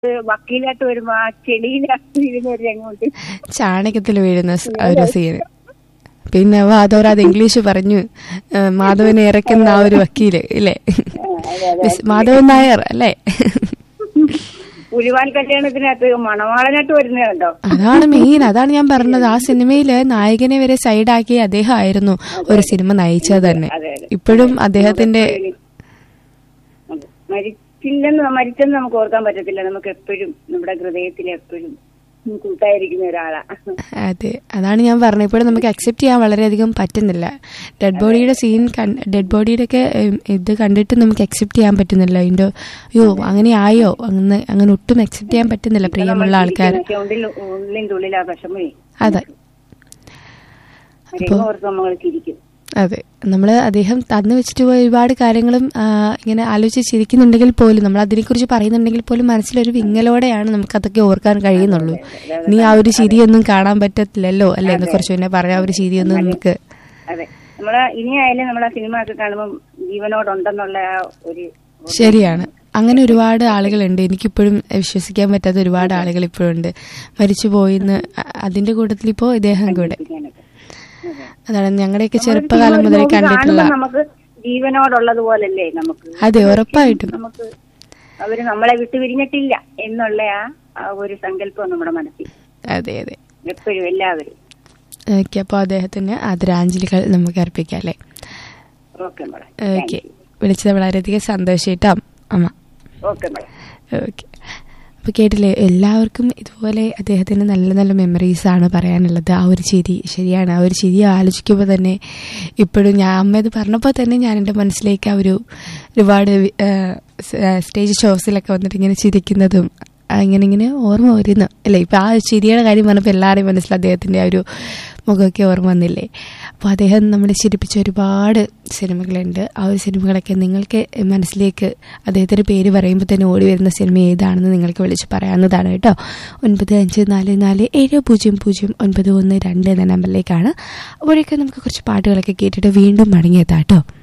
വക്കീലായിട്ട് വരുമ്പോ ആ ചെളിയിലാക്കി വീഴുന്ന ഒരു രംഗമുണ്ട് ചാണകത്തിൽ വീഴുന്ന സ് ഒരു സീന് പിന്നെ അതോടെ അത് ഇംഗ്ലീഷ് പറഞ്ഞു ആ, മാധവനെ ഇറക്കുന്ന ആ ഒരു വക്കീല് ഇല്ലേ മിസ് മാധവൻ നായർ അല്ലേ പുലിവാൽ കല്യാണത്തിനകത്ത് മണവാളനായിട്ട് വരുന്നത് കണ്ടോ അതാണ് മെയിൻ അതാണ് ഞാൻ പറഞ്ഞത് ആ സിനിമയില് നായകനെ വരെ സൈഡാക്കി അദ്ദേഹം ആയിരുന്നു ഒരു സിനിമ നയിച്ചത് തന്നെ അതെ, അതെ. ഇപ്പോഴും അദ്ദേഹത്തിന്റെ അതെ. മരിച്ചില്ലെന്ന് മരിച്ചെന്ന് നമുക്ക് ഓർക്കാൻ പറ്റത്തില്ല നമുക്ക് എപ്പോഴും നമ്മുടെ ഹൃദയത്തിൽ എപ്പോഴും കൂട്ടായിരിക്കുന്ന ഒരാളാ അതെ അതാണ് ഞാൻ പറഞ്ഞത് ഇപ്പോഴും നമുക്ക് അക്സെപ്റ്റ് ചെയ്യാൻ വളരെയധികം പറ്റുന്നില്ല ഡെഡ് ബോഡിയുടെ സീൻ ഡെഡ് ബോഡിയുടെ ഒക്കെ ഉം, ഇത് കണ്ടിട്ട് നമുക്ക് അക്സെപ്റ്റ് ചെയ്യാൻ പറ്റുന്നില്ല അതിന്റെ അയ്യോ അങ്ങനെ ആയോ അങ്ങനെ അങ്ങനെ ഒട്ടും അക്സെപ്റ്റ് ചെയ്യാൻ പറ്റുന്നില്ല പ്രിയമുള്ള ആൾക്കാർ ഉള്ളിൽ ഉള്ളിൻ്റെ ഉള്ളിലാ വിഷമേ അതെ രംഗം ഓർത്ത് നമ്മൾ ചിരിക്കും അതെ നമ്മൾ അദ്ദേഹം തന്നു വെച്ചിട്ട് പോയ ഒരുപാട് കാര്യങ്ങളും ആ, ഇങ്ങനെ ആലോചിച്ച് ചിരിക്കുന്നുണ്ടെങ്കിൽ പോലും നമ്മൾ അതിനെക്കുറിച്ച് പറയുന്നുണ്ടെങ്കിൽ പോലും മനസ്സിലൊരു വിങ്ങലോടെയാണ് നമുക്ക് അതൊക്കെ ഓർക്കാൻ കഴിയുന്നുള്ളൂ ഇനി ആ ഒരു ചിരിയൊന്നും കാണാൻ പറ്റത്തില്ലല്ലോ അല്ലെ എന്ന് കുറച്ച് മുന്നേ പറഞ്ഞ ആ ഒരു ചിരിയൊന്നും നമുക്ക് അതെ നമ്മളെ ഇനിയായാലും നമ്മൾ ആ സിനിമ ഒക്കെ കാണുമ്പോൾ ജീവനോടുണ്ടെന്നുള്ള ആ ഒരു ശരിയാണ് അങ്ങനെ ഒരുപാട് ആളുകളുണ്ട് എനിക്കിപ്പോഴും വിശ്വസിക്കാൻ പറ്റാത്ത ഒരുപാട് ആളുകൾ ഇപ്പോഴും ഉണ്ട് മരിച്ചു പോയിന്ന് അ- അതിന്റെ കൂട്ടത്തിൽ ഇപ്പോ ഇദ്ദേഹം കൂടെ ചിരിക്കാനൊക്കെ. അതെ. അതാണ് ഞങ്ങളുടെയൊക്കെ ചെറുപ്പകാലം മുതലേ നമുക്ക് കണ്ടിട്ടുള്ള കാണുമ്പോൾ നമുക്ക് ജീവനോടുള്ളത് പോലല്ലേ നമുക്ക് അതെ ഉറപ്പായിട്ടും നമുക്ക് അവര് നമ്മളെ വിട്ടുപിരിഞ്ഞിട്ടില്ല എന്നുള്ള ആ ആ ഒരു സങ്കല്പം നമ്മുടെ മനസ്സിൽ അതെ അതെ എപ്പോഴും എല്ലാവരും ഓക്കെ അപ്പോൾ അദ്ദേഹത്തിന് ആദരാഞ്ജലികൾ നമുക്ക് അർപ്പിക്കാം അല്ലേ ഓക്കെ മോളെ ഓക്കെ വിളിച്ചത് വളരെയധികം സന്തോഷിട്ടോ അമ്മ ഓക്കെ മോളെ ഓക്കെ അപ്പോൾ കേട്ടില്ലേ എല്ലാവർക്കും ഇതുപോലെ അദ്ദേഹത്തിന് നല്ല നല്ല മെമ്മറീസ് ആണ് പറയാനുള്ളത് ആ ഒരു ചിരി ശരിയാണ് ആ ഒരു ചിരി ആലോചിക്കുമ്പോൾ തന്നെ ഇപ്പോഴും ഞാൻ അമ്മ ഇത് പറഞ്ഞപ്പോൾ തന്നെ ഞാൻ എൻ്റെ മനസ്സിലേക്ക് ആ ഒരു ഒരുപാട് വി- ആ, സ്- ആ, സ്റ്റേജ് ഷോസിലൊക്കെ വന്നിട്ട് ഇങ്ങനെ ചിരിക്കുന്നതും ആ, ഇങ്ങനെ ഇങ്ങനെ ഓർമ്മ വരുന്നു അല്ലേ ഇപ്പം ആ ചിരിയുടെ കാര്യം പറഞ്ഞപ്പോൾ എല്ലാവരുടെയും മനസ്സിൽ അദ്ദേഹത്തിൻ്റെ ആ ഒരു മുഖമൊക്കെ ഓർമ്മ വന്നില്ലേ അപ്പോൾ അദ്ദേഹം നമ്മളെ ചിരിപ്പിച്ച ഒരുപാട് സിനിമകളുണ്ട് ആ ഒരു സിനിമകളൊക്കെ നിങ്ങൾക്ക് മനസ്സിലേക്ക് അദ്ദേഹത്തിൻ്റെ പേര് പറയുമ്പോൾ തന്നെ ഓടി വരുന്ന സിനിമ ഏതാണെന്ന് നിങ്ങൾക്ക് വിളിച്ച് പറയാവുന്നതാണ് കേട്ടോ ഒൻപത് അഞ്ച് നാല് നാല് ഏഴ് പൂജ്യം പൂജ്യം ഒൻപത് ഒന്ന് രണ്ട് എന്ന നമ്പറിലേക്കാണ് അപ്പോഴേക്കും നമുക്ക് കുറച്ച് പാട്ടുകളൊക്കെ കേട്ടിട്ട് വീണ്ടും മടങ്ങിയെത്താം കേട്ടോ